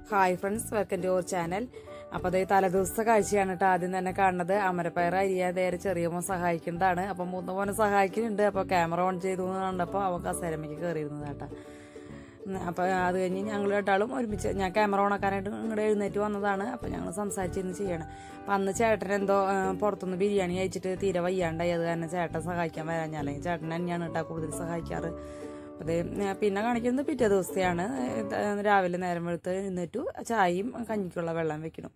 Hi friends welcome to our channel അപ്പോൾ അതേ തലേദിവസത്തെ കാഴ്ചയാണ് കേട്ടോ ആദ്യം തന്നെ കാണുന്നത് അമരപ്പയർ അരിയാൻ നേരെ ചെറിയ മോൻ സഹായിക്കുന്നതാണ് അപ്പോൾ മൂത്ത മോനെ സഹായിക്കുന്നുണ്ട് അപ്പോൾ ക്യാമറ ഓൺ ചെയ്തു എന്ന് കണ്ടപ്പോൾ അവൻ കസേരമ്മയ്ക്ക് കയറിയിരുന്നത് കേട്ടോ അപ്പോൾ അത് കഴിഞ്ഞ് ഞങ്ങൾ രണ്ടാളും ഒരുമിച്ച് ഞാൻ ക്യാമറ ഓണാക്കാനായിട്ട് ഇങ്ങോട്ട് എഴുന്നേറ്റ് വന്നതാണ് അപ്പോൾ ഞങ്ങൾ സംസാരിച്ചിരുന്ന് ചെയ്യണം അപ്പം അന്ന് ചേട്ടൻ എന്തോ ആ, പുറത്തുനിന്ന് ബിരിയാണി കഴിച്ചിട്ട് തീരെ വയ്യാണ്ടായി അത് കാരണം ചേട്ടൻ സഹായിക്കാൻ വരാൻ ഞാൻ അല്ലെങ്കിൽ ചേട്ടൻ തന്നെയാണ് കേട്ടോ കൂടുതൽ സഹായിക്കാറ് അത് പിന്നെ കാണിക്കുന്നത് പിറ്റേ ദിവസത്തെയാണ് ഏഹ് രാവിലെ നേരം വെളുത്ത് എഴുന്നേറ്റു ചായയും കഞ്ഞിക്കുള്ള വെള്ളം വെക്കണം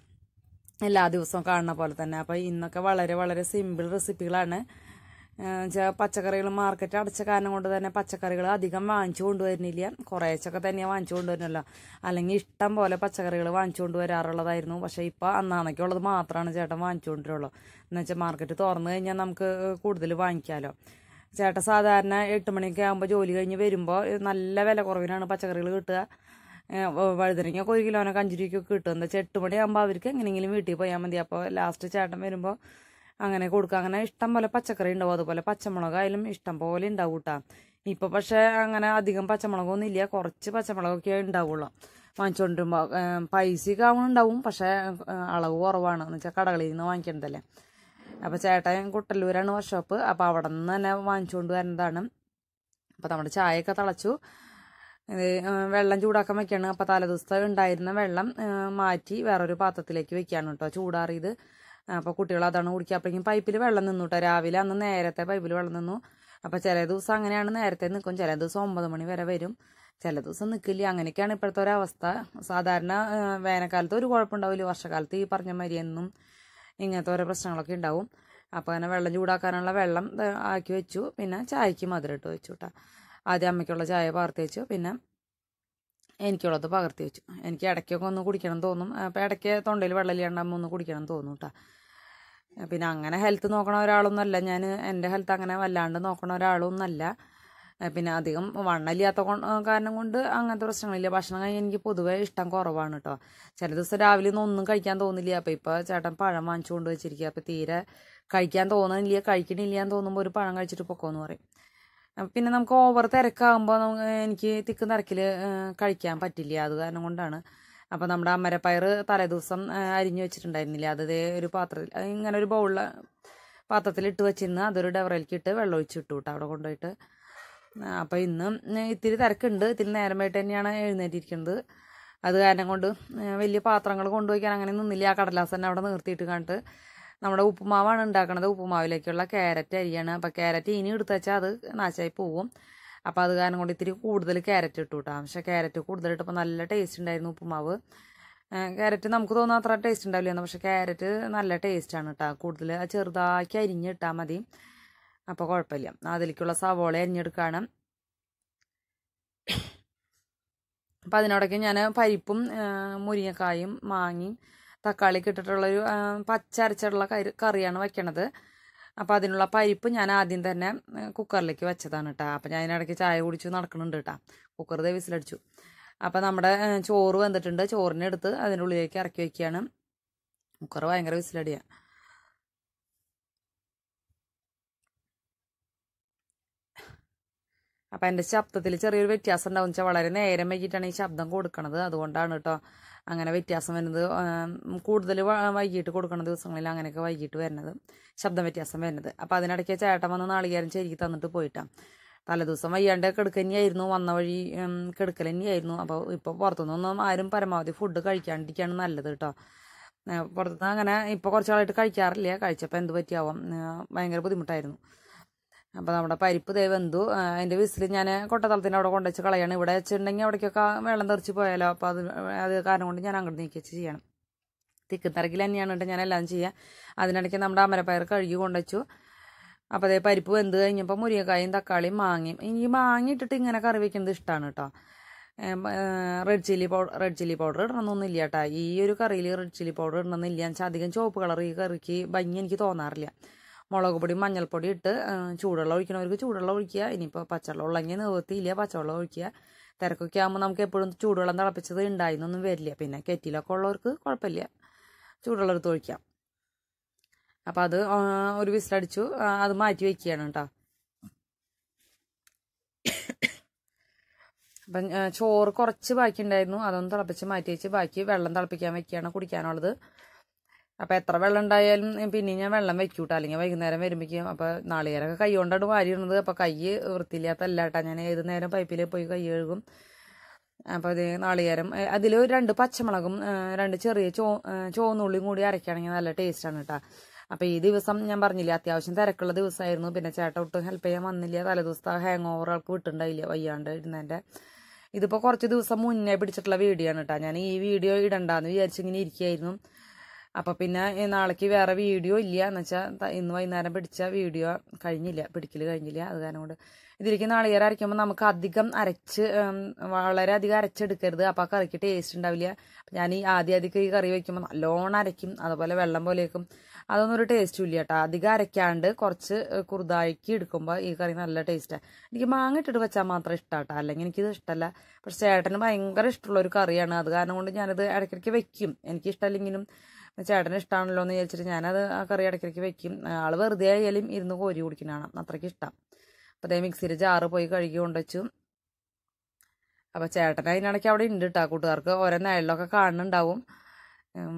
എല്ലാ ദിവസവും കാണുന്ന പോലെ തന്നെ അപ്പോൾ ഇന്നൊക്കെ വളരെ വളരെ സിമ്പിൾ റെസിപ്പികളാണ് വെച്ചാൽ പച്ചക്കറികൾ മാർക്കറ്റ് അടച്ച കാരണം കൊണ്ട് തന്നെ പച്ചക്കറികൾ അധികം വാങ്ങിച്ചു കൊണ്ടുവരുന്നില്ല കുറേശ്ശൊക്കെ തന്നെയാണ് വാങ്ങിച്ചു കൊണ്ടുവരുന്നല്ലോ അല്ലെങ്കിൽ ഇഷ്ടം പോലെ പച്ചക്കറികൾ വാങ്ങിച്ചു കൊണ്ടുവരാറുള്ളതായിരുന്നു പക്ഷേ ഇപ്പോൾ അന്നാണൊക്കെയുള്ളത് മാത്രമാണ് ചേട്ടൻ വാങ്ങിച്ചു കൊണ്ടുവരുള്ളൂ എന്ന് വെച്ചാൽ മാർക്കറ്റ് തുറന്നു കഴിഞ്ഞാൽ നമുക്ക് കൂടുതൽ വാങ്ങിക്കാമല്ലോ ചേട്ടൻ സാധാരണ എട്ട് മണിയൊക്കെ ആകുമ്പോൾ ജോലി കഴിഞ്ഞ് വരുമ്പോൾ നല്ല വില കുറവിനാണ് പച്ചക്കറികൾ കിട്ടുക ഏഹ് വ- വഴുതനങ്ങയൊക്കെ ഒരു കിലോനൊക്കെ അഞ്ച് രൂപയ്ക്കൊക്കെ കിട്ടും എന്താ വെച്ചാൽ എട്ട് മണിയാകുമ്പോൾ അവർക്ക് എങ്ങനെയെങ്കിലും വീട്ടിൽ പോയാൽ മതി അപ്പോൾ ലാസ്റ്റ് ചേട്ടൻ വരുമ്പോൾ അങ്ങനെ കൊടുക്കുക അങ്ങനെ ഇഷ്ടം പോലെ പച്ചക്കറി ഉണ്ടാവും അതുപോലെ പച്ചമുളകായാലും ഇഷ്ടം പോലെ ഉണ്ടാവും കേട്ടോ ഇപ്പോൾ പക്ഷേ അങ്ങനെ അധികം പച്ചമുളകൊന്നും ഇല്ല കുറച്ച് പച്ചമുളകൊക്കെ ഉണ്ടാവുള്ളൂ വാങ്ങിച്ചുകൊണ്ടിരുമ്പോൾ പൈസയൊക്കെ ആവുന്നുണ്ടാവും പക്ഷേ ഏഹ് അളവ് കുറവാണ് എന്ന് വെച്ചാൽ കടകളിൽ നിന്ന് വാങ്ങിക്കണതല്ലേ അപ്പോൾ ചേട്ടൻ കുട്ടല്ലൂരാണ് വർക്ക്ഷോപ്പ് അപ്പോൾ അവിടെ നിന്ന് തന്നെ വാങ്ങിച്ചുകൊണ്ട് വരുന്നതാണ് അപ്പോൾ നമ്മുടെ ചായയൊക്കെ തിളച്ചു ഇത് ആ, വെള്ളം ചൂടാക്കാൻ വെക്കുകയാണ് അപ്പോൾ തലേദിവസത്തെ ഉണ്ടായിരുന്ന വെള്ളം ആ, മാറ്റി വേറൊരു പാത്രത്തിലേക്ക് വെക്കുകയാണ് കേട്ടോ ചൂടാറിയത് അപ്പോൾ കുട്ടികൾ അതാണ് കുടിക്കുക അപ്പോഴേക്കും പൈപ്പിൽ വെള്ളം നിന്നു കേട്ടോ രാവിലെ അന്ന് നേരത്തെ പൈപ്പിൽ വെള്ളം നിന്നു അപ്പോൾ ചില ദിവസം അങ്ങനെയാണ് നേരത്തെ നിൽക്കും ചില ദിവസം ഒമ്പത് മണി വരെ വരും ചില ദിവസം നിൽക്കില്ല അങ്ങനെയൊക്കെയാണ് ഇപ്പോഴത്തെ ഒരു അവസ്ഥ സാധാരണ ആ, വേനൽക്കാലത്ത് ഒരു കുഴപ്പമുണ്ടാവില്ല വർഷക്കാലത്ത് ഈ പറഞ്ഞ മാതിരി എന്നും ഇങ്ങനത്തെ ഓരോ പ്രശ്നങ്ങളൊക്കെ ഉണ്ടാവും അപ്പോൾ അങ്ങനെ വെള്ളം ചൂടാക്കാനുള്ള വെള്ളം ദേ ആക്കി വെച്ചു പിന്നെ ചായക്ക് മധുരം ഇട്ട് വെച്ചു കേട്ടോ ആദ്യം അമ്മയ്ക്കുള്ള ചായ പകർത്തി വെച്ചു പിന്നെ എനിക്കുള്ളത് പകർത്തി വെച്ചു എനിക്ക് ഇടയ്ക്കൊക്കെ ഒന്ന് കുടിക്കണം തോന്നും അപ്പോൾ ഇടയ്ക്ക് തൊണ്ടയിൽ വെള്ളമില്ലാണ്ടാകുമ്പോൾ ഒന്ന് കുടിക്കണം തോന്നും കേട്ടോ പിന്നെ അങ്ങനെ ഹെൽത്ത് നോക്കണ ഒരാളൊന്നുമല്ല ഞാൻ എൻ്റെ ഹെൽത്ത് അങ്ങനെ വല്ലാണ്ട് നോക്കണ ഒരാളൊന്നുമല്ല ഏഹ് പിന്നെ അധികം വണ്ണമില്ലാത്ത കൊ- കാരണം കൊണ്ട് അങ്ങനത്തെ പ്രശ്നങ്ങളില്ല ഭക്ഷണം കഴിക്കാൻ എനിക്ക് പൊതുവേ ഇഷ്ടം കുറവാണ് കേട്ടോ ചില ദിവസം രാവിലെ ഒന്നും ഒന്നും കഴിക്കാൻ തോന്നില്ല അപ്പോൾ ഇപ്പോൾ ചേട്ടൻ പഴം വാങ്ങിച്ചു കൊണ്ട് വെച്ചിരിക്കുക അപ്പോൾ തീരെ കഴിക്കാൻ തോന്നുന്നില്ല കഴിക്കണില്ല എന്ന് തോന്നുമ്പോൾ ഒരു പഴം കഴിച്ചിട്ട് പൊക്കോന്ന് പറയും അപ്പൊ പിന്നെ നമുക്ക് ഓവർ തിരക്കാകുമ്പോൾ നമുക്ക് എനിക്ക് തിക്ക് തിരക്കിൽ കഴിക്കാൻ പറ്റില്ല അത് കാരണം കൊണ്ടാണ് അപ്പോൾ നമ്മുടെ അമരപ്പയർ തലേദിവസം ആ, അരിഞ്ഞു വെച്ചിട്ടുണ്ടായിരുന്നില്ല അത് ദേ ഒരു പാത്രത്തിൽ അത് ഇങ്ങനെ ഒരു ബൗളിൽ പാത്രത്തിൽ ഇട്ട് വെച്ചിരുന്ന് അതൊരു ഡെവറയിലേക്ക് ഇട്ട് വെള്ളം ഒഴിച്ച് ഇട്ടു കേട്ടോ അവിടെ കൊണ്ടുപോയിട്ട് അപ്പോൾ ഇന്ന് ഇത്തിരി തിരക്കുണ്ട് ഇത്തിരി നേരമായിട്ട് തന്നെയാണ് എഴുന്നേറ്റിരിക്കുന്നത് അത് കാരണം കൊണ്ട് ആ, വലിയ പാത്രങ്ങൾ കൊണ്ടുപോയിക്കാൻ അങ്ങനെ നിന്നില്ല ആ കടലാസ് തന്നെ അവിടെ നിർത്തിയിട്ട് കണ്ടിട്ട് നമ്മുടെ ഉപ്പുമാവാണ് ഉണ്ടാക്കണത് ഉപ്പുമാവിലേക്കുള്ള ക്യാരറ്റ് അരിയാണ് അപ്പോൾ ക്യാരറ്റ് ഇനി എടുത്ത് വെച്ചാൽ അത് നാശമായി പോവും അപ്പോൾ അത് കാരണം കൊണ്ട് ഇത്തിരി കൂടുതൽ ക്യാരറ്റ് ഇട്ടു കേട്ടോ പക്ഷേ ക്യാരറ്റ് കൂടുതൽ ഇട്ടപ്പോൾ നല്ല ടേസ്റ്റ് ഉണ്ടായിരുന്നു ഉപ്പുമാവ് ക്യാരറ്റ് നമുക്ക് തോന്നുന്ന അത്ര ടേസ്റ്റ് ഉണ്ടാവില്ല പക്ഷേ ക്യാരറ്റ് നല്ല ടേസ്റ്റാണ് കേട്ടോ കൂടുതൽ അത് ചെറുതാക്കി അരിഞ്ഞിട്ടാൽ മതി അപ്പോൾ കുഴപ്പമില്ല അതിലേക്കുള്ള സവോള അരിഞ്ഞെടുക്കുകയാണ് അപ്പം അതിനോടൊക്കെ ഞാൻ പരിപ്പും ആ, മുരിങ്ങക്കായും മാങ്ങയും തക്കാളിയൊക്കെ ഇട്ടിട്ടുള്ളൊരു ആ, പച്ച അരച്ചിട്ടുള്ള കറി കറിയാണ് വെക്കണത് അപ്പോൾ അതിനുള്ള പരിപ്പ് ഞാൻ ആദ്യം തന്നെ ആ, കുക്കറിലേക്ക് വെച്ചതാണ് കേട്ടോ അപ്പോൾ ഞാൻ അതിനിടയ്ക്ക് ചായ കുടിച്ച് നടക്കുന്നുണ്ട് കേട്ടോ കുക്കർ ദേ വിസിലടിച്ചു അപ്പോൾ നമ്മുടെ ആ, ചോറ് വെന്തിട്ടുണ്ട് ചോറിനെടുത്ത് അതിൻ്റെ ഉള്ളിലേക്ക് ഇറക്കി വയ്ക്കുകയാണ് കുക്കർ ഭയങ്കര വിസിലടിയാണ് അപ്പം എൻ്റെ ശബ്ദത്തിൽ ചെറിയൊരു വ്യത്യാസം ഉണ്ടാവും വെച്ചാൽ വളരെ നേരം വൈകിട്ടാണ് ഈ ശബ്ദം കൊടുക്കണത് അതുകൊണ്ടാണ് കേട്ടോ അങ്ങനെ വ്യത്യാസം വരുന്നത് ആം, കൂടുതൽ വ- വൈകിട്ട് കൊടുക്കുന്ന ദിവസങ്ങളിൽ അങ്ങനെയൊക്കെ വൈകിട്ട് വരുന്നത് ശബ്ദം വ്യത്യാസം വരുന്നത് അപ്പം അതിനിടയ്ക്ക് ചേട്ടൻ വന്ന് നാളികേരം ചെരുക്കി തന്നിട്ട് പോയിട്ടാണ് തലേദിവസം വയ്യാണ്ട് കിടക്കന്നെയായിരുന്നു വന്ന വഴി ഉം, കിടക്കൽ തന്നെയായിരുന്നു അപ്പോൾ ഇപ്പോൾ പുറത്തുനിന്നൊന്നും ആരും പരമാവധി ഫുഡ് കഴിക്കാണ്ടിരിക്കുകയാണ് നല്ലത് കേട്ടോ ഏഹ് പുറത്തുനിന്ന് അങ്ങനെ ഇപ്പോൾ കുറച്ചാളായിട്ട് കഴിക്കാറില്ല കഴിച്ചപ്പോൾ എന്ത് പറ്റിയാവും ഏഹ് ഭയങ്കര ബുദ്ധിമുട്ടായിരുന്നു അപ്പോൾ നമ്മുടെ പരിപ്പ് ദേ വെന്തു ആ, അതിൻ്റെ വിസിൽ ഞാൻ കൊട്ടത്തളത്തിൻ്റെ അവിടെ കൊണ്ടുവച്ച് കളയാണ് ഇവിടെ വെച്ചിട്ടുണ്ടെങ്കിൽ അവിടേക്കൊക്കെ വെള്ളം തെറിച്ച് പോയാലോ അപ്പോൾ അത് അത് കാരണം കൊണ്ട് ഞാൻ അങ്ങോട്ട് നീക്കി വെച്ച് ചെയ്യണം തിക്കും തിരക്കിൽ തന്നെയാണ് കേട്ടോ ഞാൻ എല്ലാം ചെയ്യുക അതിനിടയ്ക്ക് നമ്മുടെ അമരപ്പയർ കഴുകി കൊണ്ടുവച്ചു അപ്പോൾ അതേ പരിപ്പ് വെന്ത് കഴിഞ്ഞപ്പോൾ മുരിങ്ങക്കായും തക്കാളിയും മാങ്ങയും ഈ മാങ്ങ ഇട്ടിട്ട് ഇങ്ങനെ കറി വെക്കുന്നത് ഇഷ്ടമാണ് കേട്ടോ red chilli powder red chilli powder ഇടണമെന്നൊന്നുമില്ല കേട്ടോ ഈ ഒരു കറിയിൽ റെഡ് ചില്ലി പൗഡർ ഇടണമെന്നില്ല എന്ന് വെച്ചാൽ അധികം ചുവപ്പ് കളർ ഈ കറിക്ക് ഭംഗി എനിക്ക് തോന്നാറില്ല മുളക് പൊടി മഞ്ഞൾപ്പൊടി ഇട്ട് ആ, ചൂടുവെള്ളം ഒഴിക്കണവർക്ക് ചൂടുവെള്ളം ഒഴിക്കുക ഇനിയിപ്പോൾ പച്ചവെള്ളം ഉള്ളെങ്കിൽ നിവൃത്തിയില്ല പച്ചവെള്ളം ഒഴിക്കുക തിരക്കൊക്കെ ആകുമ്പോൾ നമുക്ക് എപ്പോഴും ചൂടുവെള്ളം തിളപ്പിച്ചത് ഉണ്ടായിരുന്നൊന്നും വരില്ല പിന്നെ കെറ്റിലൊക്കെ ഉള്ളവർക്ക് കുഴപ്പമില്ല ചൂടുവെള്ളം എടുത്ത് ഒഴിക്കാം അപ്പോൾ അത് ആ, ഒരു വിസിലടിച്ചു ആ, അത് മാറ്റി വയ്ക്കുകയാണ് കേട്ടോ അപ്പം ആ, ചോറ് കുറച്ച് ബാക്കി ഉണ്ടായിരുന്നു അതൊന്ന് തിളപ്പിച്ച് മാറ്റി വെച്ച് ബാക്കി വെള്ളം തിളപ്പിക്കാൻ വെക്കുകയാണ് കുടിക്കാനുള്ളത് അപ്പം എത്ര വെള്ളം ഉണ്ടായാലും പിന്നെ ഞാൻ വെള്ളം വെക്കൂട്ടോ അല്ലെങ്കിൽ വൈകുന്നേരം വരുമ്പോഴേക്കും അപ്പം നാളികേരമൊക്കെ കൈ കൊണ്ടാണ് വാരിയിടുന്നത് അപ്പം കൈ വൃത്തിയില്ലാത്തല്ല കേട്ടോ ഞാൻ ഏത് നേരം പൈപ്പിൽ പോയി കൈ കഴുകും അപ്പോൾ ഇത് നാളികേരം അതിൽ രണ്ട് പച്ചമുളകും ആ, രണ്ട് ചെറിയ ചോ ആ, ചുവന്നുള്ളിയും കൂടി അരയ്ക്കുകയാണെങ്കിൽ നല്ല ടേസ്റ്റാണ് കേട്ടോ അപ്പോൾ ഈ ദിവസം ഞാൻ പറഞ്ഞില്ലേ അത്യാവശ്യം തിരക്കുള്ള ദിവസമായിരുന്നു പിന്നെ ചേട്ടൻ ഒട്ടും ഹെൽപ്പ് ചെയ്യാൻ വന്നില്ല തലേദിവസത്തെ ഹാങ് ഓവർ ആൾക്ക് വിട്ടുണ്ടായില്ല വയ്യാണ്ട് ഇരുന്നതിൻ്റെ ഇതിപ്പോൾ കുറച്ച് ദിവസം മുന്നേ പിടിച്ചിട്ടുള്ള വീഡിയോ ആണ് കേട്ടോ ഞാൻ ഈ വീഡിയോ ഇടണ്ടാന്ന് വിചാരിച്ചിങ്ങനെ ഇരിക്കുകയായിരുന്നു അപ്പോൾ പിന്നെ ഈ നാളേക്ക് വേറെ വീഡിയോ ഇല്ല എന്ന് വെച്ചാൽ ഇന്ന് വൈകുന്നേരം പിടിച്ച വീഡിയോ കഴിഞ്ഞില്ല പിടിക്കൽ കഴിഞ്ഞില്ല അത് കാരണം കൊണ്ട് ഇതിലേക്ക് നാളികേരം അരയ്ക്കുമ്പോൾ നമുക്ക് അധികം അരച്ച് ഉം, വളരെ അധികം അരച്ചെടുക്കരുത് അപ്പോൾ ആ കറിക്ക് ടേസ്റ്റ് ഉണ്ടാവില്ല അപ്പം ഞാൻ ഈ ആദ്യം ആദ്യമൊക്കെ ഈ കറി വയ്ക്കുമ്പോൾ നല്ലോണം അരയ്ക്കും അതുപോലെ വെള്ളം പോലെയൊക്കെ അതൊന്നും ഒരു ടേസ്റ്റും ഇല്ല കേട്ടോ അധികം അരയ്ക്കാണ്ട് കുറച്ച് കുറുതാക്കി എടുക്കുമ്പോൾ ഈ കറി നല്ല ടേസ്റ്റാണ് എനിക്ക് മാങ്ങ ഇട്ടിട്ട് വെച്ചാൽ മാത്രം ഇഷ്ടമാണ് കേട്ടോ അല്ലെങ്കിൽ എനിക്കിത് ഇഷ്ടമല്ല പക്ഷെ ചേട്ടന് ഭയങ്കര ഇഷ്ടമുള്ള ഒരു കറിയാണ് അത് കാരണം കൊണ്ട് ഞാനത് ഇടയ്ക്കിടയ്ക്ക് വെക്കും എനിക്ക് ഇഷ്ടമല്ലെങ്കിലും ചേട്ടന് ഇഷ്ടമാണല്ലോ എന്ന് വിചാരിച്ചിട്ട് ഞാനത് ആ കറി ഇടയ്ക്കിടയ്ക്ക് വെക്കും ആൾ വെറുതെ ആയാലും ഇരുന്ന് കോരി കുടിക്കുന്നതാണ് അത്രയ്ക്ക് ഇഷ്ടം അപ്പോൾ അതേ മിക്സിയിൽ ജാറ് പോയി കഴുകി കൊണ്ടുവച്ചു അപ്പോൾ ചേട്ടൻ അതിനിടയ്ക്ക് അവിടെ ഉണ്ട് കേട്ടോ കൂട്ടുകാർക്ക് ഓരോ നിഴലൊക്കെ കാണുന്നുണ്ടാവും ഉം.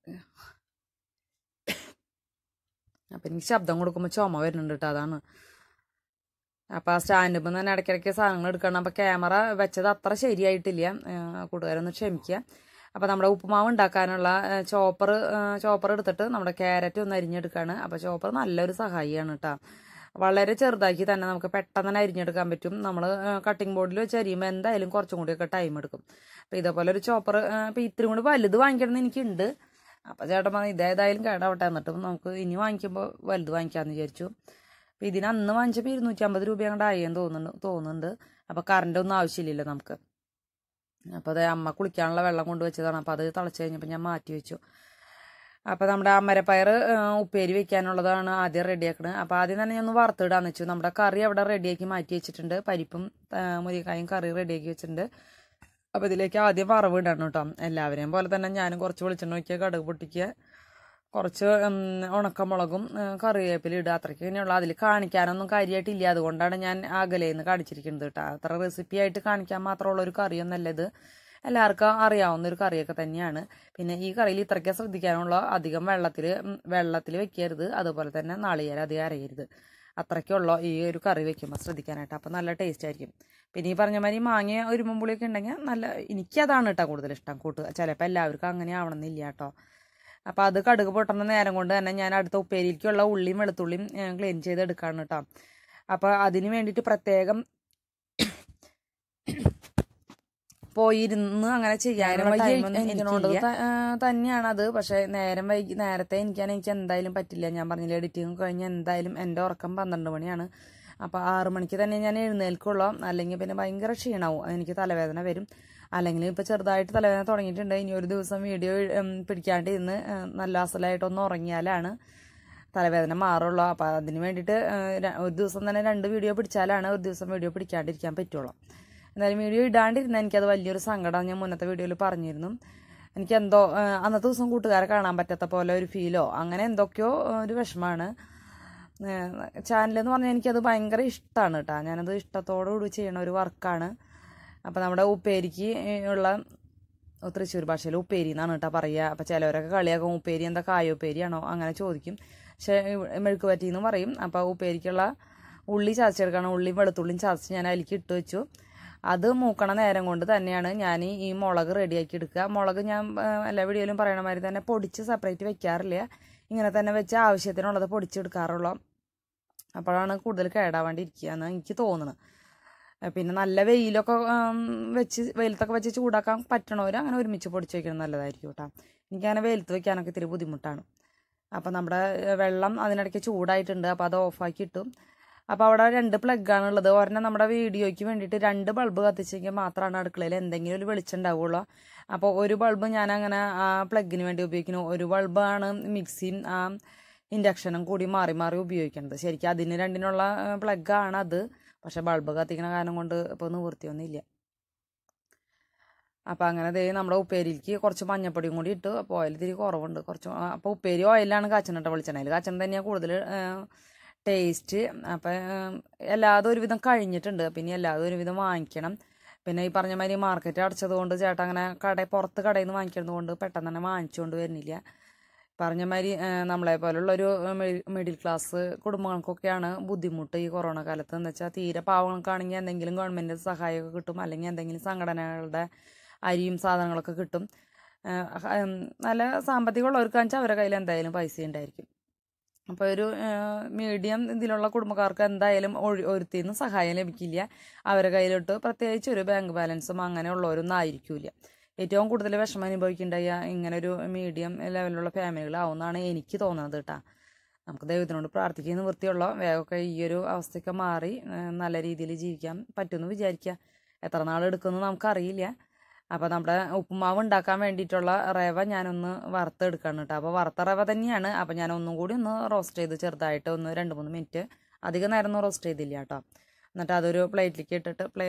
അപ്പം എനിക്ക് ശബ്ദം കൊടുക്കുമ്പോൾ ചുമ വരുന്നുണ്ട് കേട്ടോ അതാണ് അപ്പോൾ ആ സ്റ്റാൻഡിൽ തന്നെ ഇടയ്ക്കിടയ്ക്ക് സാധനങ്ങൾ എടുക്കണം അപ്പോൾ ക്യാമറ വെച്ചത് അത്ര ശരിയായിട്ടില്ല ഏഹ് കൂട്ടുകാരൊന്ന് ക്ഷമിക്കുക അപ്പോൾ നമ്മുടെ ഉപ്പുമാവ് ഉണ്ടാക്കാനുള്ള ചോപ്പർ ചോപ്പർ എടുത്തിട്ട് നമ്മുടെ ക്യാരറ്റ് ഒന്ന് അരിഞ്ഞെടുക്കുകയാണ് അപ്പോൾ ചോപ്പർ നല്ലൊരു സഹായിയാണ് കേട്ടോ വളരെ ചെറുതാക്കി തന്നെ നമുക്ക് പെട്ടെന്ന് തന്നെ അരിഞ്ഞെടുക്കാൻ പറ്റും നമ്മൾ കട്ടിംഗ് ബോർഡിൽ വെച്ച് അരിയുമ്പോൾ എന്തായാലും കുറച്ചും കൂടിയൊക്കെ ടൈം എടുക്കും അപ്പോൾ ഇതേപോലെ ഒരു ചോപ്പർ ഇപ്പോൾ ഇത്തിരി കൂടി വലുത് വാങ്ങിക്കണം എന്ന് എനിക്കുണ്ട് അപ്പോൾ ചേട്ടൻ പറഞ്ഞു ഇതേതായാലും കേടാവട്ടെ എന്നിട്ടും നമുക്ക് ഇനി വാങ്ങിക്കുമ്പോൾ വലുത് വാങ്ങിക്കാമെന്ന് വിചാരിച്ചു അപ്പോൾ ഇതിന് അന്ന് വാങ്ങിച്ചപ്പോൾ ഇരുന്നൂറ്റമ്പത് രൂപ അങ്ങോട്ട് ആയെന്ന് തോന്നുന്നു തോന്നുന്നുണ്ട് അപ്പോൾ കറണ്ട് ഒന്നും ആവശ്യമില്ലല്ലോ നമുക്ക് അപ്പോൾ അത് അമ്മ കുളിക്കാനുള്ള വെള്ളം കൊണ്ടുവച്ചതാണ് അപ്പോൾ അത് തിളച്ച് കഴിഞ്ഞപ്പോൾ ഞാൻ മാറ്റി വെച്ചു അപ്പോൾ നമ്മുടെ അമരപ്പയർ ഉപ്പേരി വെക്കാനുള്ളതാണ് ആദ്യം റെഡിയാക്കുന്നത് അപ്പോൾ ആദ്യം തന്നെ ഞാൻ ഒന്ന് വറുത്തിടാന്ന് വെച്ചു നമ്മുടെ കറി അവിടെ റെഡിയാക്കി മാറ്റി വെച്ചിട്ടുണ്ട് പരിപ്പും ആ, മുരിക്കായും കറി റെഡിയാക്കി വെച്ചിട്ടുണ്ട് അപ്പോൾ ഇതിലേക്ക് ആദ്യം വറവ് ഇടണം കേട്ടോ എല്ലാവരെയും പോലെ തന്നെ ഞാനും കുറച്ച് വെളിച്ചെണ്ണ വയ്ക്കുക കടുക് പൊട്ടിക്കുക കുറച്ച് ഉം, ഉണക്കമുളകും ഉം, കറിവേപ്പില ഇടുക അത്രയ്ക്ക് തന്നെയുള്ള അതിൽ കാണിക്കാനൊന്നും കാര്യമായിട്ടില്ല അതുകൊണ്ടാണ് ഞാൻ അകലേന്ന് കാണിച്ചിരിക്കുന്നത് കേട്ടോ അത്ര റെസിപ്പി ആയിട്ട് കാണിക്കാൻ മാത്രമുള്ള ഒരു കറിയൊന്നല്ല ഇത് എല്ലാവർക്കും അറിയാവുന്ന ഒരു കറിയൊക്കെ തന്നെയാണ് പിന്നെ ഈ കറിയിൽ ഇത്രയ്ക്ക് ശ്രദ്ധിക്കാനുള്ള അധികം വെള്ളത്തിൽ വെള്ളത്തിൽ വെക്കരുത് അതുപോലെ തന്നെ നാളികേരം അധികം അരയരുത് അത്രയ്ക്കുള്ള ഈ ഒരു കറി വെക്കുമ്പോൾ ശ്രദ്ധിക്കാനായിട്ട് അപ്പോൾ നല്ല ടേസ്റ്റ് ആയിരിക്കും പിന്നെ ഈ പറഞ്ഞ മാതിരി മാങ്ങ ഒരുമ്പുളിയൊക്കെ ഉണ്ടെങ്കിൽ നല്ല എനിക്കതാണ് കേട്ടോ കൂടുതൽ ഇഷ്ടം കൂട്ട് ചിലപ്പോൾ എല്ലാവർക്കും അങ്ങനെ ആവണമെന്നില്ല കേട്ടോ അപ്പോൾ അത് കടുക് പൊട്ടുന്ന നേരം കൊണ്ട് തന്നെ ഞാൻ അടുത്ത ഉപ്പേരിക്കുള്ള ഉള്ളിയും വെളുത്തുള്ളിയും ക്ലീൻ ചെയ്തെടുക്കാണ് കേട്ടോ അപ്പോൾ അതിന് വേണ്ടിയിട്ട് പ്രത്യേകം പോയിരുന്ന് അങ്ങനെ ചെയ്യാനുള്ള ടൈമൊന്നും എനിക്കില്ല തന്നെയാണ് അത് പക്ഷെ നേരം വൈകി നേരത്തെ എനിക്കാണ് എനിക്ക് എന്തായാലും പറ്റില്ല ഞാൻ പറഞ്ഞില്ല എഡിറ്റിംഗ് കഴിഞ്ഞ് എന്തായാലും എൻ്റെ ഉറക്കം പന്ത്രണ്ട് മണിയാണ് അപ്പോൾ ആറ് മണിക്ക് തന്നെ ഞാൻ എഴുന്നേൽക്കുള്ളൂ അല്ലെങ്കിൽ പിന്നെ ഭയങ്കര ക്ഷീണമാവും എനിക്ക് തലവേദന വരും അല്ലെങ്കിൽ ഇപ്പോൾ ചെറുതായിട്ട് തലവേദന തുടങ്ങിയിട്ടുണ്ട് ഇനി ഒരു ദിവസം വീഡിയോ പിടിക്കാണ്ട് ഇരുന്ന് ഉം, നല്ല അസലായിട്ടൊന്ന് ഉറങ്ങിയാലാണ് തലവേദന മാറുള്ളൂ അപ്പോൾ അതിന് വേണ്ടിയിട്ട് ഏഹ്, ര- ഒരു ദിവസം തന്നെ രണ്ട് വീഡിയോ പിടിച്ചാലാണ് ഒരു ദിവസം വീഡിയോ പിടിക്കാണ്ടിരിക്കാൻ പറ്റുള്ളൂ എന്തായാലും വീഡിയോ ഇടാണ്ടിരുന്ന എനിക്കത് വലിയൊരു സങ്കടം ഞാൻ മുന്നത്തെ വീഡിയോയിൽ പറഞ്ഞിരുന്നു എനിക്കെന്തോ ഏഹ്, അന്നത്തെ ദിവസം കൂട്ടുകാരെ കാണാൻ പറ്റാത്ത പോലെ ഒരു ഫീലോ അങ്ങനെ എന്തൊക്കെയോ ഏഹ്, ഒരു വിഷമമാണ് ചാനൽ എന്ന് പറഞ്ഞാൽ എനിക്കത് ഭയങ്കര ഇഷ്ടമാണ് കേട്ടോ ഞാനത് ഇഷ്ടത്തോടുകൂടി ചെയ്യണ ഒരു വർക്കാണ് അപ്പോൾ നമ്മുടെ ഉപ്പേരിക്ക് ഉള്ള തൃശ്ശൂർ ഭാഷയിൽ ഉപ്പേരി എന്നാണ് കേട്ടോ പറയുക അപ്പോൾ ചിലവരൊക്കെ കളിയാക്കും ഉപ്പേരി എന്താ കായ ഉപ്പേരിയാണോ അങ്ങനെ ചോദിക്കും പക്ഷേ ഇവിടെ മെഴുക്ക് പറ്റി എന്ന് പറയും അപ്പോൾ ഉപ്പേരിക്കുള്ള ഉള്ളി ചതച്ചെടുക്കണം ഉള്ളിയും വെളുത്തുള്ളിയും ചതച്ച് ഞാൻ അതിലേക്ക് ഇട്ട് വെച്ചു അത് മൂക്കണ നേരം കൊണ്ട് തന്നെയാണ് ഞാൻ ഈ മുളക് റെഡിയാക്കി എടുക്കുക മുളക് ഞാൻ ആ, എല്ലാ വീഡിയോയിലും പറയണ മാതിരി തന്നെ പൊടിച്ച് സെപ്പറേറ്റ് വെക്കാറില്ല ഇങ്ങനെ തന്നെ വെച്ച് ആവശ്യത്തിനുള്ളത് പൊടിച്ചെടുക്കാറുള്ളൂ അപ്പോഴാണ് കൂടുതൽ കേടാവാണ്ടിരിക്കുക എന്ന് എനിക്ക് തോന്നുന്നത് ഏ, പിന്നെ നല്ല വെയിലൊക്കെ ആം, വെച്ച് വെയിലത്തൊക്കെ വെച്ച് ചൂടാക്കാൻ പറ്റണവർ അങ്ങനെ ഒരുമിച്ച് പൊടിച്ച് വെക്കണം നല്ലതായിരിക്കും കേട്ടോ എനിക്കങ്ങനെ വെയിലത്ത് വെക്കാനൊക്കെ ഇത്തിരി ബുദ്ധിമുട്ടാണ് അപ്പോൾ നമ്മുടെ ഏ, വെള്ളം അതിനിടയ്ക്ക് ചൂടായിട്ടുണ്ട് അപ്പോൾ അത് ഓഫാക്കി ഇട്ടു അപ്പോൾ അവിടെ രണ്ട് പ്ലഗാണ് ഉള്ളത് ഒരെണ്ണം നമ്മുടെ വീഡിയോയ്ക്ക് വേണ്ടിയിട്ട് രണ്ട് ബൾബ് കത്തിച്ചെങ്കിൽ മാത്രമാണ് അടുക്കളയിൽ എന്തെങ്കിലും ഒരു വെളിച്ചം ഉണ്ടാവുള്ളൂ അപ്പോൾ ഒരു ബൾബ് ഞാൻ അങ്ങനെ ആ പ്ലഗിന് വേണ്ടി ഉപയോഗിക്കുന്നു ഒരു ബൾബാണ് മിക്സിയും ആ ഇൻഡക്ഷനും കൂടി മാറി മാറി ഉപയോഗിക്കുന്നത് ശരിക്കും അതിന് രണ്ടിനുള്ള പ്ലഗാണ് അത് പക്ഷെ ബൾബ് കത്തിക്കണ കാരണം കൊണ്ട് ഇപ്പോൾ നിവൃത്തിയൊന്നുമില്ല അപ്പോൾ അങ്ങനെ ദേ നമ്മുടെ ഉപ്പേരിക്ക് കുറച്ച് മഞ്ഞപ്പൊടിയും കൂടി ഇട്ട് അപ്പോൾ ഓയിൽ ഇത്തിരി കുറവുണ്ട് കുറച്ച് അപ്പോൾ ഉപ്പേരി ഓയിലാണ് കാച്ചണിട്ട് വെളിച്ചെണ്ണയിൽ കാച്ചണ തന്നെയാണ് കൂടുതൽ ടേസ്റ്റ് അപ്പം എല്ലാതും ഒരുവിധം കഴിഞ്ഞിട്ടുണ്ട് പിന്നെ എല്ലാതും ഒരുവിധം വാങ്ങിക്കണം പിന്നെ ഈ പറഞ്ഞ മാതിരി മാർക്കറ്റ് അടച്ചത് കൊണ്ട് ചേട്ടൻ അങ്ങനെ കട പുറത്ത് കടയിൽ നിന്ന് വാങ്ങിക്കുന്നത് കൊണ്ട് പെട്ടെന്ന് തന്നെ വാങ്ങിച്ചുകൊണ്ട് വരുന്നില്ല പറഞ്ഞ മാതിരി നമ്മളെ പോലുള്ളൊരു മിഡിൽ ക്ലാസ് കുടുംബങ്ങൾക്കൊക്കെയാണ് ബുദ്ധിമുട്ട് ഈ കൊറോണ കാലത്ത് എന്ന് വെച്ചാൽ തീരെ പാവങ്ങൾക്കാണെങ്കിൽ എന്തെങ്കിലും ഗവൺമെൻറ് സഹായമൊക്കെ കിട്ടും അല്ലെങ്കിൽ എന്തെങ്കിലും സംഘടനകളുടെ അരിയും സാധനങ്ങളൊക്കെ കിട്ടും ഏഹ് ഉം, നല്ല സാമ്പത്തികമുള്ളവർക്കാണെന്ന് വെച്ചാൽ അവരുടെ കയ്യിൽ എന്തായാലും പൈസ ഉണ്ടായിരിക്കും അപ്പോൾ ഒരു മീഡിയം ഇതിലുള്ള കുടുംബക്കാർക്ക് എന്തായാലും ഒഴി- ഒരുത്തിൽ നിന്ന് സഹായം ലഭിക്കില്ല അവരുടെ കയ്യിലോട്ട് പ്രത്യേകിച്ച് ഒരു ബാങ്ക് ബാലൻസും അങ്ങനെയുള്ളവരൊന്നും ആയിരിക്കില്ല ഏറ്റവും കൂടുതൽ വിഷമം അനുഭവിക്കേണ്ടായ ഇങ്ങനെ ഒരു മീഡിയം ലെവലിലുള്ള ഫാമിലികളാവുമെന്നാണ് എനിക്ക് തോന്നുന്നത് കേട്ടോ നമുക്ക് ദൈവത്തിനോട് പ്രാർത്ഥിക്കുന്ന വൃത്തിയുള്ള വേഗമൊക്കെ ഈ ഒരു അവസ്ഥയൊക്കെ മാറി ഏഹ് നല്ല രീതിയിൽ ജീവിക്കാൻ പറ്റുമെന്ന് വിചാരിക്കുക എത്ര നാൾ എടുക്കുമെന്ന് നമുക്കറിയില്ല അപ്പോൾ നമ്മുടെ ഉപ്പുമാവ് ഉണ്ടാക്കാൻ വേണ്ടിയിട്ടുള്ള റവ ഞാനൊന്ന് വറുത്തെടുക്കണം കേട്ടോ അപ്പോൾ വറുത്ത റവ തന്നെയാണ് അപ്പോൾ ഞാൻ ഒന്നും കൂടി ഒന്ന് റോസ്റ്റ് ചെയ്ത് ചെറുതായിട്ട് ഒന്ന് രണ്ട് മൂന്ന് മിനിറ്റ് അധികം നേരം ഒന്നും റോസ്റ്റ് ചെയ്തില്ല കേട്ടോ എന്നിട്ട് അതൊരു പ്ലേറ്റിലേക്ക് ഇട്ടിട്ട് പ്ലേ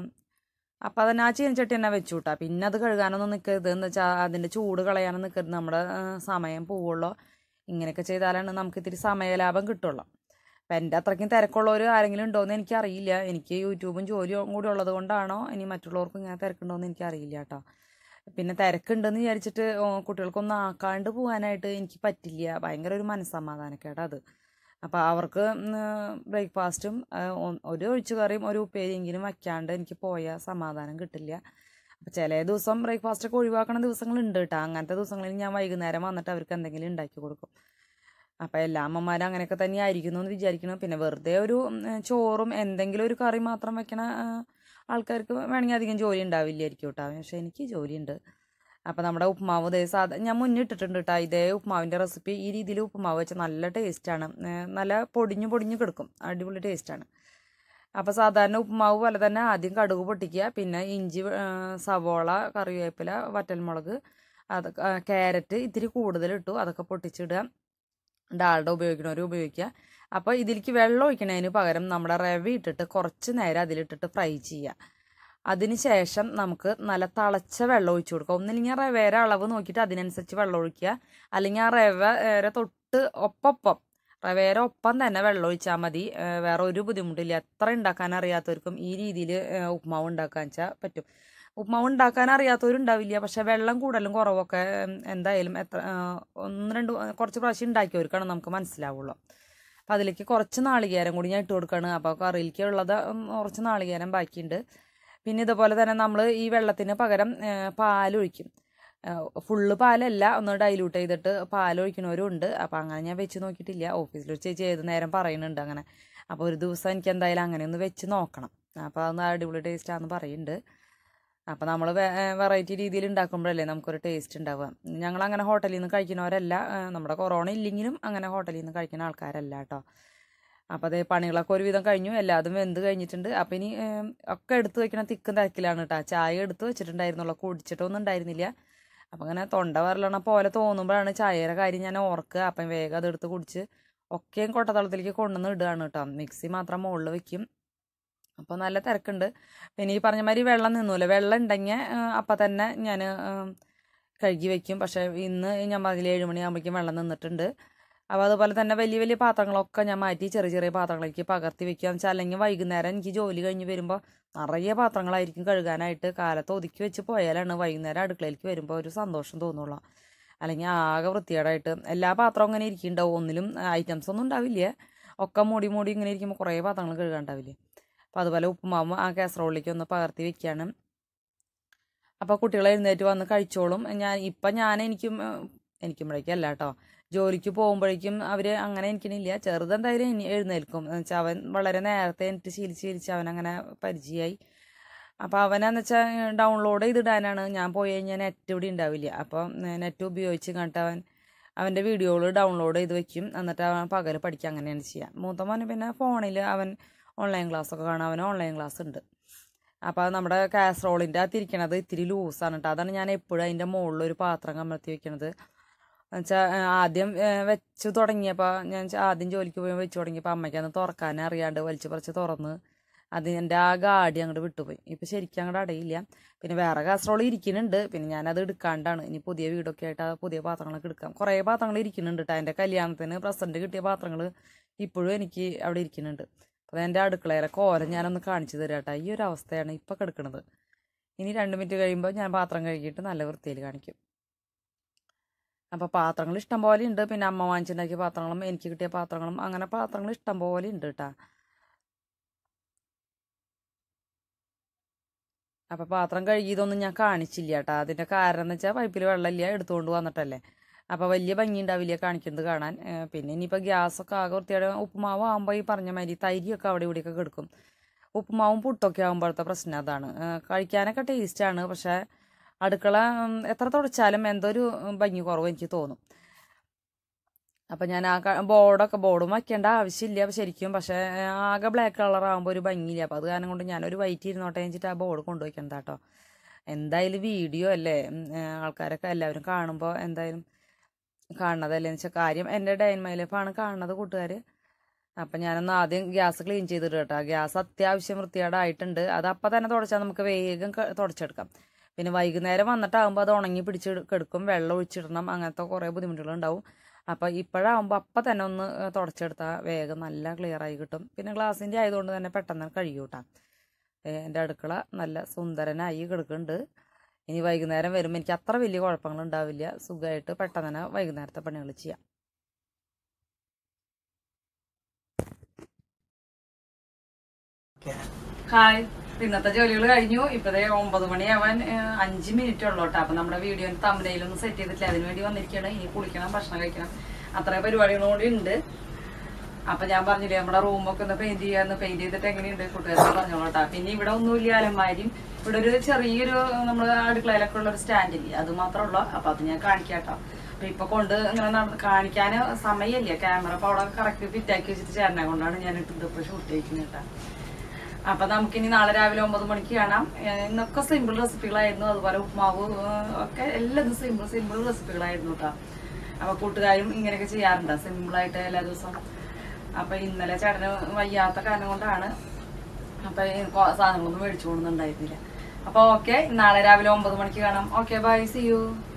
അപ്പോൾ അതന്നെ ആ ചീനച്ചട്ടി തന്നെ വെച്ചു കൂട്ടാ പിന്നെ അത് കഴുകാനൊന്നും നിൽക്കരുത് എന്ന് വെച്ചാൽ അതിൻ്റെ ചൂട് കളയാനും നിൽക്കരുത് നമ്മുടെ ആ, സമയം പോവുള്ളൂ ഇങ്ങനെയൊക്കെ ചെയ്താലാണ് നമുക്ക് ഇത്തിരി സമയലാഭം കിട്ടുള്ളൂ അപ്പം എൻ്റെ അത്രയ്ക്കും തിരക്കുള്ളവർ ആരെങ്കിലും ഉണ്ടോയെന്ന് എനിക്കറിയില്ല എനിക്ക് യൂട്യൂബും ജോലിയും കൂടി ഉള്ളത് കൊണ്ടാണോ ഇനി മറ്റുള്ളവർക്കും ഇങ്ങനെ തിരക്കുണ്ടോയെന്ന് എനിക്കറിയില്ല കേട്ടോ പിന്നെ തിരക്കുണ്ടെന്ന് വിചാരിച്ചിട്ട് ഓ, കുട്ടികൾക്കൊന്നും ആക്കാണ്ട് പോകാനായിട്ട് എനിക്ക് പറ്റില്ല ഭയങ്കര ഒരു മനസ്സമാധാനക്കേടാ അത് അപ്പോൾ അവർക്ക് ബ്രേക്ക്ഫാസ്റ്റും ഒരു ഒഴിച്ചുകറിയും ഒരു ഉപ്പേരിയെങ്കിലും വയ്ക്കാണ്ട് എനിക്ക് പോയാൽ സമാധാനം കിട്ടില്ല അപ്പോൾ ചില ദിവസം ബ്രേക്ക്ഫാസ്റ്റ് ഒക്കെ ഒഴിവാക്കണ ദിവസങ്ങളുണ്ട് കേട്ടോ അങ്ങനത്തെ ദിവസങ്ങളിൽ ഞാൻ വൈകുന്നേരം വന്നിട്ട് അവർക്ക് എന്തെങ്കിലും ഉണ്ടാക്കി കൊടുക്കും അപ്പോൾ എല്ലാ അമ്മമാരും അങ്ങനെയൊക്കെ തന്നെ ആയിരിക്കുന്നു എന്ന് വിചാരിക്കണം പിന്നെ വെറുതെ ഒരു ഉം, ചോറും എന്തെങ്കിലും ഒരു കറി മാത്രം വെക്കണ ആ, ആൾക്കാർക്ക് വേണമെങ്കിൽ അധികം ജോലി ഉണ്ടാവില്ലായിരിക്കും കേട്ടോ പക്ഷേ എനിക്ക് ജോലിയുണ്ട് അപ്പോൾ നമ്മുടെ ഉപ്പുമാവ് ഇതേ സാധാ ഞാൻ മുന്നിട്ടിട്ടുണ്ട് കേട്ടോ ഇതേ ഉപ്പുമാവിൻ്റെ റെസിപ്പി ഈ രീതിയിൽ ഉപ്പുമാവ് വെച്ചാൽ നല്ല ടേസ്റ്റാണ് നല്ല പൊടിഞ്ഞു പൊടിഞ്ഞു കിടക്കും അടിപൊളി ടേസ്റ്റാണ് അപ്പോൾ സാധാരണ ഉപ്പുമാവ് പോലെ തന്നെ ആദ്യം കടുക് പൊട്ടിക്കുക പിന്നെ ഇഞ്ചി ആ, സവോള കറിവേപ്പില വറ്റൽമുളക് അത് ക്യാരറ്റ് ഇത്തിരി കൂടുതൽ ഇട്ടു അതൊക്കെ പൊട്ടിച്ചിടുക ഡാൽഡ ഉപയോഗിക്കണവർ ഉപയോഗിക്കുക അപ്പോൾ ഇതിലേക്ക് വെള്ളം ഒഴിക്കണതിന് പകരം നമ്മുടെ റവ ഇട്ടിട്ട് കുറച്ച് നേരം അതിലിട്ടിട്ട് ഫ്രൈ ചെയ്യുക അതിന് ശേഷം നമുക്ക് നല്ല തിളച്ച വെള്ളം ഒഴിച്ചു കൊടുക്കുക ഒന്നില്ലെങ്കിൽ റവേരെ അളവ് നോക്കിയിട്ട് അതിനനുസരിച്ച് വെള്ളം ഒഴിക്കുക അല്ലെങ്കിൽ ആ റവ തൊട്ട് ഒപ്പം റവേരെ ഒപ്പം തന്നെ വെള്ളം ഒഴിച്ചാൽ മതി ഏഹ് വേറെ ഒരു ബുദ്ധിമുട്ടില്ല എത്ര ഉണ്ടാക്കാൻ അറിയാത്തവർക്കും ഈ രീതിയിൽ ഉപ്മാവ് ഉണ്ടാക്കാൻ വെച്ചാൽ പറ്റും ഉപ്മാവ് ഉണ്ടാക്കാൻ അറിയാത്തവരുണ്ടാവില്ല പക്ഷെ വെള്ളം കൂടുതലും കുറവൊക്കെ ഉം, എന്തായാലും എത്ര ആ, ഒന്ന് രണ്ട് കുറച്ച് പ്രാവശ്യം ഉണ്ടാക്കിയവർക്കാണ് നമുക്ക് മനസ്സിലാവുള്ളൂ അപ്പം അതിലേക്ക് കുറച്ച് നാളികേരം കൂടി ഞാൻ ഇട്ട് കൊടുക്കുകയാണ് അപ്പോൾ കറിയിലേക്ക് ഉള്ളത് ഉം, കുറച്ച് നാളികേരം ബാക്കിയുണ്ട് പിന്നെ ഇതുപോലെ തന്നെ നമ്മൾ ഈ വെള്ളത്തിന് പകരം പാലൊഴിക്കും ഫുള്ള് പാലല്ല ഒന്ന് ഡൈല്യൂട്ട് ചെയ്തിട്ട് പാലൊഴിക്കണവരും ഉണ്ട് അപ്പോൾ അങ്ങനെ ഞാൻ വെച്ച് നോക്കിയിട്ടില്ല ഓഫീസിൽ ഒരു ചേച്ചി ഏത് നേരം പറയുന്നുണ്ട് അങ്ങനെ അപ്പോൾ ഒരു ദിവസം എനിക്ക് എന്തായാലും അങ്ങനെ ഒന്ന് വെച്ച് നോക്കണം അപ്പോൾ അതൊന്ന് അടിപൊളി ടേസ്റ്റാന്ന് പറയുന്നുണ്ട് അപ്പോൾ നമ്മൾ വെറൈറ്റി രീതിയിൽ ഉണ്ടാക്കുമ്പോഴല്ലേ നമുക്കൊരു ടേസ്റ്റ് ഉണ്ടാവുക ഞങ്ങൾ അങ്ങനെ ഹോട്ടലിൽ നിന്ന് കഴിക്കുന്നവരല്ല ആ, നമ്മുടെ കൊറോണ ഇല്ലെങ്കിലും അങ്ങനെ ഹോട്ടലിൽ നിന്ന് കഴിക്കുന്ന ആൾക്കാരല്ല കേട്ടോ അപ്പോൾ അതേ പണികളൊക്കെ ഒരുവിധം കഴിഞ്ഞു എല്ലാതും വെന്ത് കഴിഞ്ഞിട്ടുണ്ട് അപ്പോൾ ഇനി ഏം, ഒക്കെ എടുത്ത് വെക്കണ തിക്കും തിരക്കിലാണ് കേട്ടോ ചായ എടുത്ത് വെച്ചിട്ടുണ്ടായിരുന്നുള്ളൂ കുടിച്ചിട്ടൊന്നും ഉണ്ടായിരുന്നില്ല അപ്പം അങ്ങനെ തൊണ്ട വരലണ പോലെ തോന്നുമ്പോഴാണ് ചായയുടെ കാര്യം ഞാൻ ഓർക്കുക അപ്പം വേഗം അതെടുത്ത് കുടിച്ച് ഒക്കെയും കൊട്ടത്തളത്തിലേക്ക് കൊണ്ടുവന്ന് ഇടുകയാണ് കേട്ടോ മിക്സി മാത്രം മുകളിൽ വെക്കും അപ്പോൾ നല്ല തിരക്കുണ്ട് പിന്നെ ഈ പറഞ്ഞ മാതിരി വെള്ളം നിന്നൂല വെള്ളം ഉണ്ടെങ്കിൽ അപ്പം തന്നെ ഞാൻ കഴുകി വെക്കും പക്ഷേ ഇന്ന് ഞാൻ പറഞ്ഞില്ല ഏഴ് മണിയാകുമ്പോഴേക്കും വെള്ളം നിന്നിട്ടുണ്ട് അപ്പോൾ അതുപോലെ തന്നെ വലിയ വലിയ പാത്രങ്ങളൊക്കെ ഞാൻ മാറ്റി ചെറിയ ചെറിയ പാത്രങ്ങളിലേക്ക് പകർത്തി വെക്കുക എന്ന് വെച്ചാൽ അല്ലെങ്കിൽ വൈകുന്നേരം എനിക്ക് ജോലി കഴിഞ്ഞ് വരുമ്പോൾ നിറയെ പാത്രങ്ങളായിരിക്കും കഴുകാനായിട്ട് കാലത്ത് ഒതുക്കി വെച്ച് പോയാലാണ് വൈകുന്നേരം അടുക്കളയിലേക്ക് വരുമ്പോൾ ഒരു സന്തോഷം തോന്നുള്ളൂ അല്ലെങ്കിൽ ആകെ വൃത്തികേടായിട്ട് എല്ലാ പാത്രവും ഇങ്ങനെ ഇരിക്കുന്നുണ്ടാവും ഒന്നിലും ഐറ്റംസ് ഒന്നും ഉണ്ടാവില്ല ഒക്കെ മൂടി മൂടി ഇങ്ങനെ ഇരിക്കുമ്പോൾ കുറേ പാത്രങ്ങൾ കഴുകാണ്ടാവില്ലേ അപ്പോൾ അതുപോലെ ഉപ്പുമാവും ആ കാസറോളിലേക്ക് ഒന്ന് പകർത്തി വെക്കുകയാണ് അപ്പോൾ കുട്ടികൾ എഴുന്നേറ്റ് വന്ന് കഴിച്ചോളും ഞാൻ ഇപ്പം ഞാൻ എനിക്കും ഏഹ്, എനിക്കുമ്പോഴേക്കും അല്ല കേട്ടോ ജോലിക്ക് പോകുമ്പോഴേക്കും അവർ അങ്ങനെ എനിക്കണില്ല ചെറുതെന്തായാലും ഇനി എഴുന്നേൽക്കും എന്ന് വെച്ചാൽ അവൻ വളരെ നേരത്തെ എനിക്ക് ശീലിച്ച് ശീലിച്ച് അവൻ അങ്ങനെ പരിചയമായി അപ്പോൾ അവനെന്ന് വെച്ചാൽ ഡൗൺലോഡ് ചെയ്തിടാനാണ് ഞാൻ പോയി കഴിഞ്ഞാൽ നെറ്റ് ഇവിടെ ഉണ്ടാവില്ല അപ്പം നെറ്റ് ഉപയോഗിച്ച് കണ്ടിട്ട് അവൻ അവൻ്റെ വീഡിയോകൾ ഡൗൺലോഡ് ചെയ്ത് വെക്കും എന്നിട്ട് അവൻ പകൽ പഠിക്കുക അങ്ങനെയാണ് ചെയ്യുക മൂത്ത മോന് പിന്നെ ഫോണിൽ അവൻ ഓൺലൈൻ ക്ലാസ്സൊക്കെ കാണാം അവന് ഓൺലൈൻ ക്ലാസ് ഉണ്ട് അപ്പോൾ നമ്മുടെ കാസറോളിൻ്റെ അകത്ത് ഇരിക്കണത് ഇത്തിരി ലൂസാണ് കേട്ടോ അതാണ് ഞാൻ എപ്പോഴും അതിൻ്റെ മുകളിൽ ഒരു പാത്രം കമഴ്ത്തി വെക്കണത് എന്നുവെച്ചാൽ ആദ്യം ഏഹ്, വെച്ച് തുടങ്ങിയപ്പോൾ ഞാൻ ച- ആദ്യം ജോലിക്ക് പോയി വെച്ച് തുടങ്ങിയപ്പോൾ അമ്മയ്ക്ക് അന്ന് തുറക്കാൻ അറിയാണ്ട് വലിച്ചു പറിച്ച് തുറന്ന് അത് എൻ്റെ ആ ഗാഡി അങ്ങോട്ട് വിട്ടുപോയി ഇപ്പം ശരിക്കും അങ്ങോട്ട് അടയില്ല പിന്നെ വേറെ കാസറോൾ ഇരിക്കുന്നുണ്ട് പിന്നെ ഞാനത് എടുക്കാണ്ടാണ് ഇനി പുതിയ വീടൊക്കെ ആയിട്ട് ആ പുതിയ പാത്രങ്ങളൊക്കെ എടുക്കാം കുറേ പാത്രങ്ങൾ ഇരിക്കുന്നുണ്ട് കേട്ടോ എൻ്റെ കല്യാണത്തിന് പ്രസൻറ്റ് കിട്ടിയ പാത്രങ്ങൾ ഇപ്പോഴും എനിക്ക് അവിടെ ഇരിക്കുന്നുണ്ട് അപ്പോൾ എൻ്റെ അടുക്കളയിലെ കോലം ഞാനൊന്ന് കാണിച്ചു തരാം കേട്ടോ ഈ ഒരു അവസ്ഥയാണ് ഇപ്പം കിടക്കുന്നത് ഇനി രണ്ട് മിനിറ്റ് കഴിയുമ്പോൾ ഞാൻ പാത്രം കഴുകിയിട്ട് നല്ല വൃത്തിയിൽ കാണിക്കും അപ്പോൾ പാത്രങ്ങൾ ഇഷ്ടം പോലെ ഉണ്ട് പിന്നെ അമ്മ വാങ്ങിച്ചുണ്ടാക്കിയ പാത്രങ്ങളും എനിക്ക് കിട്ടിയ പാത്രങ്ങളും അങ്ങനെ പാത്രങ്ങൾ ഇഷ്ടം പോലെ ഉണ്ട് കേട്ടോ അപ്പോൾ പാത്രം കഴുകിയതൊന്നും ഞാൻ കാണിച്ചില്ല കേട്ടോ അതിൻ്റെ കാരണം എന്ന് വെച്ചാൽ പൈപ്പിൽ വെള്ളമില്ല എടുത്തുകൊണ്ട് വന്നിട്ടല്ലേ അപ്പോൾ വലിയ ഭംഗി ഉണ്ടാവില്ല കാണിക്കുന്നത് കാണാൻ ഏഹ് പിന്നെ ഇനിയിപ്പോൾ ഗ്യാസൊക്കെ ആകെ വൃത്തിയുടെ ഉപ്പുമാവ് ആകുമ്പോൾ ഈ പറഞ്ഞ മാതിരി തൈരിയൊക്കെ അവിടെ ഇവിടെയൊക്കെ കിടക്കും ഉപ്പുമാവും പുട്ടൊക്കെ ആകുമ്പോഴത്തെ പ്രശ്നം അതാണ് ഏഹ് കഴിക്കാനൊക്കെ ടേസ്റ്റാണ് പക്ഷേ അടുക്കള ഉം, എത്ര തുടച്ചാലും എന്തോ ഒരു ഭംഗി കുറവ് എനിക്ക് തോന്നും അപ്പം ഞാൻ ആ ക- ബോർഡൊക്കെ ബോർഡും വയ്ക്കേണ്ട ആവശ്യമില്ല ശരിക്കും പക്ഷേ ഏഹ്, ആകെ ബ്ലാക്ക് കളർ ആകുമ്പോൾ ഒരു ഭംഗിയില്ല അപ്പോൾ അത് കാരണം കൊണ്ട് ഞാനൊരു വൈറ്റ് ഇരുന്നോട്ടെ വെച്ചിട്ട് ആ ബോർഡ് കൊണ്ടുവയ്ക്കണ്ട കേട്ടോ എന്തായാലും വീഡിയോ അല്ലേ ഉം, ഏഹ്, ആൾക്കാരൊക്കെ എല്ലാവരും കാണുമ്പോൾ എന്തായാലും കാണുന്നതല്ലേ എന്ന് വെച്ചാൽ കാര്യം എൻ്റെ ഡൈൻ മൈ ലൈഫാണ് കാണുന്നത് കൂട്ടുകാർ അപ്പം ഞാനൊന്ന് ആദ്യം ഗ്യാസ് ക്ലീൻ ചെയ്തിട്ട് കേട്ടോ ഗ്യാസ് അത്യാവശ്യം വൃത്തികേടായിട്ടുണ്ട് അത് അപ്പം തന്നെ തുടച്ചാൽ നമുക്ക് വേഗം ക- തുടച്ചെടുക്കാം പിന്നെ വൈകുന്നേരം വന്നിട്ടാകുമ്പോൾ അത് ഉണങ്ങി പിടിച്ച് കെടുക്കും വെള്ളം ഒഴിച്ചിടണം അങ്ങനത്തെ കുറേ ബുദ്ധിമുട്ടുകളുണ്ടാവും അപ്പോൾ ഇപ്പോഴാകുമ്പോൾ അപ്പം തന്നെ ഒന്ന് തുടച്ചെടുത്താൽ വേഗം നല്ല ക്ലിയർ ആയി കിട്ടും പിന്നെ ഗ്ലാസിൻ്റെ ആയതുകൊണ്ട് തന്നെ പെട്ടെന്ന് കഴിയും കേട്ടോ എൻ്റെ അടുക്കള നല്ല സുന്ദരനായി കിടക്കുന്നുണ്ട് ഇനി വൈകുന്നേരം വരുമ്പോൾ എനിക്ക് അത്ര വലിയ കുഴപ്പങ്ങൾ ഉണ്ടാവില്ല സുഖമായിട്ട് പെട്ടെന്ന് തന്നെ വൈകുന്നേരത്തെ പണികൾ ചെയ്യാം ഹായ് ഇന്നത്തെ ജോലികൾ കഴിഞ്ഞു ഇപ്പതേ ഒമ്പത് മണിയാവാൻ ഏഹ്, അഞ്ച് മിനിറ്റ് ഉള്ളൂ കേട്ടോ അപ്പൊ നമ്മുടെ വീഡിയോ തമിഴിലൊന്നും സെറ്റ് ചെയ്തിട്ടില്ല അതിന് വേണ്ടി വന്നിരിക്കുകയാണ് ഇനി കുളിക്കണം ഭക്ഷണം കഴിക്കണം അത്ര പരിപാടികളും കൂടി ഉണ്ട് അപ്പൊ ഞാൻ പറഞ്ഞില്ലേ നമ്മുടെ റൂമൊക്കെ ഒന്ന് പെയിന്റ് ചെയ്യാന്ന് പെയിന്റ് ചെയ്തിട്ട് എങ്ങനെയുണ്ട് കൂട്ടുകാർക്ക് പറഞ്ഞോളൂ കേട്ടോ പിന്നെ ഇവിടെ ഒന്നുമില്ല അലമാരിയും ഇവിടെ ഒരു ചെറിയൊരു നമ്മൾ അടുക്കളയിലൊക്കെ ഉള്ള ഒരു സ്റ്റാൻഡ് ഇല്ലേ അത് മാത്രമേ ഉള്ളൂ അപ്പൊ അത് ഞാൻ കാണിക്കാം കേട്ടോ അപ്പൊ ഇപ്പൊ കൊണ്ട് ഇങ്ങനെ നടന്ന് കാണിക്കാൻ സമയമില്ല ക്യാമറ അപ്പൊ അവിടെ കറക്റ്റ് ഫിറ്റ് ആക്കി വെച്ചിട്ട് ചേട്ടനെ കൊണ്ടാണ് ഞാൻ ഇട്ട് ഇപ്പൊ ഷൂട്ട് ചെയ്യിക്കുന്നത് കേട്ടോ അപ്പൊ നമുക്കിനി നാളെ രാവിലെ ഒമ്പത് മണിക്ക് കാണാം ഏഹ് ഇന്നൊക്കെ സിമ്പിൾ റെസിപ്പികളായിരുന്നു അതുപോലെ ഉപ്മാവ് ഏഹ് ഒക്കെ എല്ലാം സിമ്പിൾ സിമ്പിൾ റെസിപ്പികളായിരുന്നു കേട്ടോ അപ്പൊ കൂട്ടുകാരും ഇങ്ങനെയൊക്കെ ചെയ്യാറുണ്ട് സിമ്പിളായിട്ട് എല്ലാ ദിവസവും അപ്പൊ ഇന്നലെ ചേട്ടന് വയ്യാത്ത കാരണം കൊണ്ടാണ് അപ്പൊ ഈ കൊ- സാധനങ്ങളൊന്നും മേടിച്ചു കൊണ്ടുണ്ടായിരുന്നില്ല അപ്പൊ ഓക്കെ നാളെ രാവിലെ ഒമ്പത് മണിക്ക് കാണാം ഓക്കെ ബൈ സി യു